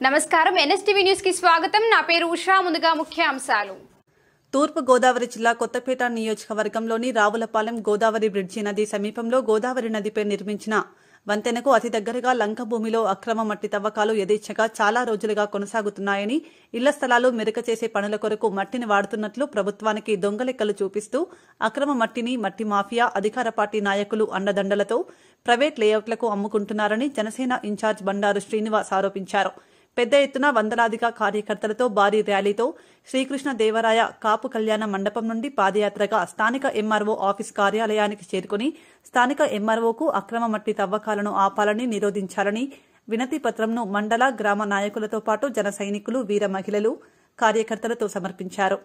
నమస్కారం NSTV news కి స్వాగతం నా పేరు ఉషా ముందుగా ముఖ్య అంశాలు తూర్పు గోదావరి జిల్లా కొత్తపేట నియోజకవర్గంలోని రావులపాలెం గోదావరి బ్రిడ్జి నది సమీపంలో గోదావరి నదిపై నిర్మించిన వంతెనకు అతి దగ్గరగా లంక భూమిలో అక్రమ మట్టి తవ్వకాలు యథేచ్ఛగా చాలా రోజులుగా కొనసాగుతున్నాయని ఇళ్ల స్థలాలు మెరుక చేసే పనుల కొరకు మట్టిని వాడుతున్నట్లు ప్రభుత్వానికి దొంగలెక్కలు చూపిస్తూ అక్రమ మట్టిని మట్టి మాఫియా అధికార పార్టీ నాయకులు అండదండలతో ప్రైవేట్ లేఅవుట్లకు అమ్ముకుంటున్నారని జనసేన ఇన్ఛార్జ్ బండారు శ్రీనివాస్ ఆరోపించారు పెద్ద ఎత్తున వందలాదిగా కార్యకర్తలతో భారీ ర్యాలీతో శ్రీకృష్ణ దేవరాయ కాపు కళ్యాణ మండపం నుండి పాదయాత్రగా స్థానిక ఎంఆర్ఓ ఆఫీస్ కార్యాలయానికి చేరుకుని స్థానిక ఎంఆర్ఓకు అక్రమ మట్టి తవ్వకాలను ఆపాలని నిరోధించాలని వినతి పత్రంను మండల గ్రామ నాయకులతో పాటు జన సైనికులు వీర మహిళలు కార్యకర్తలతో సమర్పించారు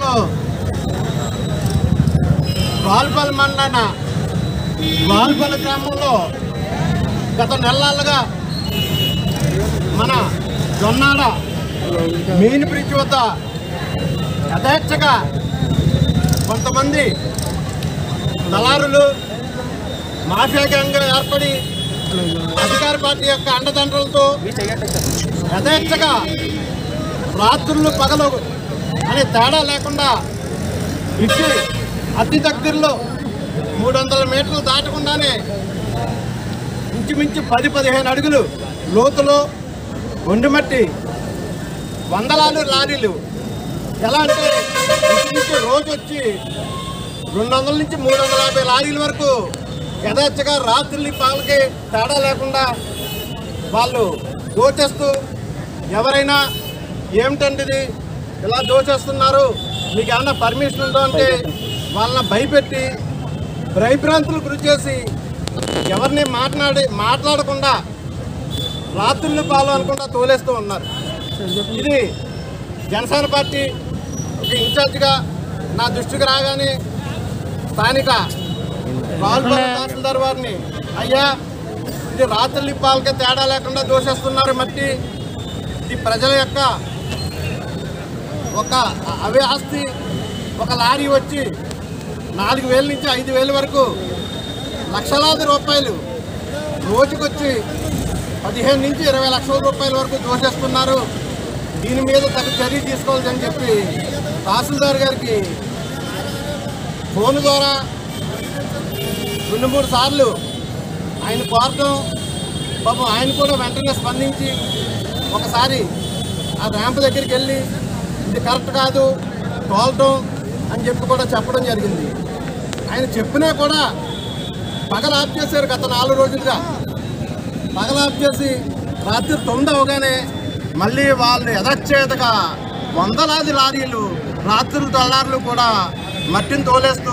వాల్పల్ మండన వాల్పల్ గ్రామంలో గత నెలలుగా మన జొన్నాడ మెయిన్ బ్రిడ్జ్ వద్ద యథేచ్ఛగా కొంతమంది దళారులు మాఫియా గ్యాంగ్ ఏర్పడి అధికార పార్టీ యొక్క అండదండలతో యథేచ్ఛగా రాత్రులు పగలు అనే తేడా లేకుండా ఇచ్చి అతి దగ్గరలో మూడు వందల మీటర్లు దాటకుండానే ఇంచుమించు పది పదిహేను అడుగులు లోతులో ఒండిమట్టి వందలాలు లారీలు ఎలా అంటే ఇంచుమించు రోజు వచ్చి రెండు వందల నుంచి మూడు వందల యాభై లారీల వరకు యథేచ్ఛగా రాత్రులు పాలకి తేడా లేకుండా వాళ్ళు దోచేస్తూ ఎవరైనా ఏమిటండి ఇది ఇలా దోచేస్తున్నారు మీకు ఏమన్నా పర్మిషన్ ఉందో అంటే వాళ్ళని భయపెట్టి భయభ్రాంతులు గురి చేసి ఎవరిని మాట్లాడి మాట్లాడకుండా రాత్రులు పాలు అనుకుండా తోలేస్తూ ఉన్నారు ఇది జనసేన పార్టీ ఒక ఇన్ఛార్జిగా నా దృష్టికి రాగానే స్థానిక రావులపల్లి తహసీల్దార్ వారిని అయ్యా ఇది రాత్రులు పాలకే తేడా లేకుండా దోషేస్తున్నారు మట్టి ఇది ప్రజల యొక్క ఒక అవే ఆస్తి ఒక లారీ వచ్చి నాలుగు వేల నుంచి ఐదు వేల వరకు లక్షలాది రూపాయలు రోజుకొచ్చి పదిహేను నుంచి ఇరవై లక్షల రూపాయల వరకు దోషేస్తున్నారు దీని మీద తగు చర్య తీసుకోవాలని చెప్పి తహసీల్దార్ గారికి ఫోన్ ద్వారా రెండు మూడు సార్లు ఆయన కోరటం పాపం ఆయన కూడా వెంటనే స్పందించి ఒకసారి ఆ ర్యాంప్ దగ్గరికి వెళ్ళి ఇది కరెక్ట్ కాదు తోలటం అని చెప్పి కూడా చెప్పడం జరిగింది ఆయన చెప్పినా కూడా పగల ఆఫ్ చేశారు గత నాలుగు రోజులుగా పగల ఆఫ్ చేసి రాత్రి తొమ్మిది అవగానే మళ్ళీ వాళ్ళు యథచ్చేతగా వందలాది లారీలు రాత్రులు తెల్లారులు కూడా మట్టిని తోలేస్తూ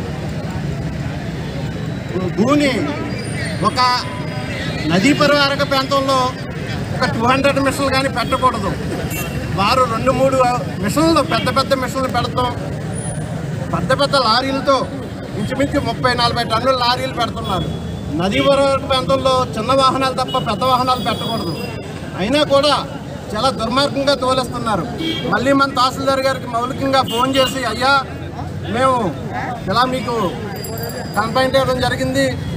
భూని ఒక నదీ పరివారక ప్రాంతంలో ఒక టూ హండ్రెడ్ మిషన్లు కానీ పెట్టకూడదు వారు రెండు మూడు మిషన్లు పెద్ద పెద్ద మిషన్లు పెడతాం పెద్ద పెద్ద లారీలతో ఇంచుమించు ముప్పై నలభై టన్నుల లారీలు పెడుతున్నారు నదీ పరివారక ప్రాంతంలో చిన్న వాహనాలు తప్ప పెద్ద వాహనాలు పెట్టకూడదు అయినా కూడా చాలా దుర్మార్గంగా తోలేస్తున్నారు మళ్ళీ మన తహసీల్దార్ గారికి మౌలికంగా ఫోన్ చేసి అయ్యా మేము ఇలా మీకు కంప్లైంట్ ఇవ్వడం జరిగింది